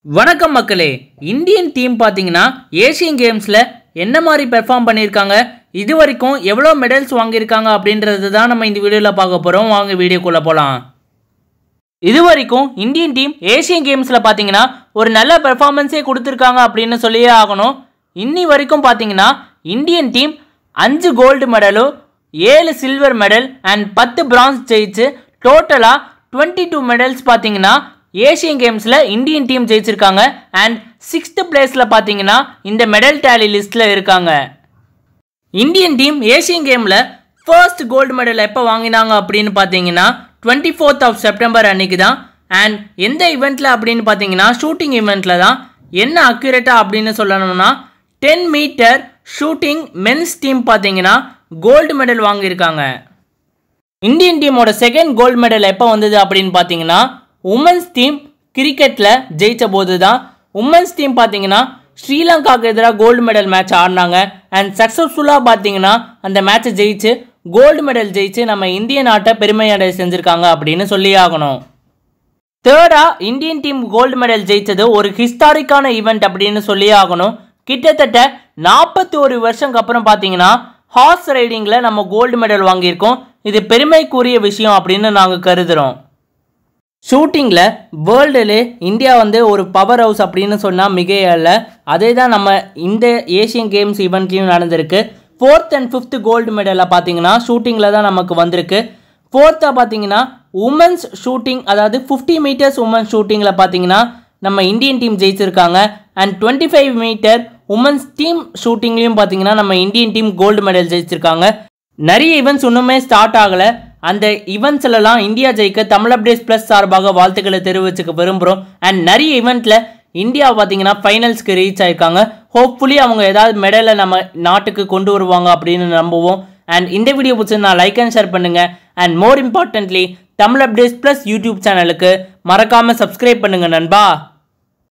வணக்கம் மக்களே Indian team பார்த்தீங்கன்னா ஏசியன் கேம்ஸில் என்ன மாதிரி பெர்ஃபார்ம் பண்ணியிருக்காங்க இது வரைக்கும் எவ்வளோ மெடல்ஸ் வாங்கியிருக்காங்க அப்படின்றது தான் நம்ம இந்த வீடியோவில் பார்க்க போகிறோம் வாங்க வீடியோக்குள்ளே போகலாம் இது வரைக்கும் இந்தியன் டீம் ஏசியன் கேம்ஸில் பார்த்தீங்கன்னா ஒரு நல்ல பெர்ஃபார்மன்ஸே கொடுத்துருக்காங்க அப்படின்னு சொல்லியே ஆகணும் இன்னி வரைக்கும் பார்த்தீங்கன்னா இந்தியன் டீம் அஞ்சு கோல்டு மெடலும் ஏழு சில்வர் மெடல் அண்ட் பத்து பிரான்ஸ் ஜெயிச்சு டோட்டலாக டுவெண்ட்டி டூ மெடல்ஸ் பார்த்தீங்கன்னா ஏசியன் கேம்ஸில் இந்தியன் டீம் ஜெயிச்சிருக்காங்க அண்ட் சிக்ஸ்த் பிளேஸில் பார்த்தீங்கன்னா இந்த மெடல் டேலி லிஸ்ட்டில் இருக்காங்க இந்தியன் டீம் ஏசியன் கேமில் ஃபர்ஸ்ட் கோல்டு மெடல் எப்போ வாங்கினாங்க அப்படின்னு பார்த்தீங்கன்னா டுவெண்ட்டி ஃபோர்த் ஆஃப் செப்டம்பர் அன்னைக்கு தான் அண்ட் எந்த இவெண்ட்டில் அப்படின்னு பார்த்தீங்கன்னா ஷூட்டிங் இவெண்ட்டில் தான் என்ன அக்யூரேட்டாக அப்படின்னு சொல்லணும்னா ten metre shooting men's team பார்த்தீங்கன்னா கோல்டு மெடல் வாங்கியிருக்காங்க இந்தியன் டீமோட செகண்ட் கோல்டு மெடல் எப்போ வந்தது அப்படின்னு பார்த்தீங்கன்னா உமன்ஸ் டீம் கிரிக்கெட்டில் ஜெயித்த போது தான் உமன்ஸ் டீம் பார்த்தீங்கன்னா ஸ்ரீலங்காவுக்கு எதிராக கோல்டு மெடல் மேட்ச் ஆடினாங்க அண்ட் சக்ஸஸ்ஃபுல்லாக பார்த்தீங்கன்னா அந்த மேட்ச்சை ஜெயிச்சு கோல்டு மெடல் ஜெயிச்சு நம்ம இந்திய நாட்டை பெருமையடை செஞ்சுருக்காங்க அப்படின்னு சொல்லி ஆகணும் தேர்டாக இந்தியன் டீம் கோல்டு மெடல் ஜெயித்தது ஒரு ஹிஸ்டாரிக்கான ஈவெண்ட் அப்படின்னு சொல்லி ஆகணும் கிட்டத்தட்ட நாற்பத்தி ஒரு வருஷங்க அப்புறம் பார்த்தீங்கன்னா ஹார்ஸ் ரைடிங்கில் நம்ம கோல்டு மெடல் வாங்கியிருக்கோம் இது பெருமைக்குரிய விஷயம் அப்படின்னு நாங்கள் கருதுகிறோம் ஷூட்டிங்கில் வேர்ல்டுலே இந்தியா வந்து ஒரு பவர் ஹவுஸ் அப்படின்னு சொன்னால் மிகையல்ல அதே தான் நம்ம இந்த ஏஷியன் கேம்ஸ் ஈவெண்ட்லேயும் நடந்திருக்கு ஃபோர்த் அண்ட் ஃபிஃப்த் கோல்டு மெடலில் பார்த்தீங்கன்னா ஷூட்டிங்கில் தான் நமக்கு வந்திருக்கு ஃபோர்த்தாக பார்த்தீங்கன்னா உமன்ஸ் ஷூட்டிங் அதாவது ஃபிஃப்டி மீட்டர்ஸ் உமன்ஸ் ஷூட்டிங்கில் பார்த்தீங்கன்னா நம்ம இந்தியன் டீம் ஜெயிச்சிருக்காங்க and twenty five metre women's team ஷூட்டிங்லேயும் பார்த்தீங்கன்னா நம்ம இந்தியன் டீம் கோல்டு மெடல் ஜெயிச்சிருக்காங்க நிறைய ஈவெண்ட்ஸ் இன்னுமே ஸ்டார்ட் ஆகலை அந்த ஈவெண்ட்ஸ்லலாம் இந்தியா ஜெயிக்க தமிழ் அப்டேட்ஸ் ப்ளஸ் சார்பாக வாழ்த்துக்களை தெரிவிச்சுக்க விரும்புகிறோம் அண்ட் நிறைய ஈவெண்ட்டில் இந்தியா பார்த்தீங்கன்னா ஃபைனல்ஸ்க்கு ரீச் ஆயிருக்காங்க ஹோப்ஃபுல்லி அவங்க ஏதாவது மெடலை நம்ம நாட்டுக்கு கொண்டு வருவாங்க அப்படின்னு நம்புவோம் அண்ட் இந்த வீடியோ பிடிச்சி நான் லைக் அண்ட் ஷேர் பண்ணுங்கள் and more importantly Tamil updates plus YouTube சேனலுக்கு மறக்காமல் சப்ஸ்கிரைப் பண்ணுங்கள் நண்பா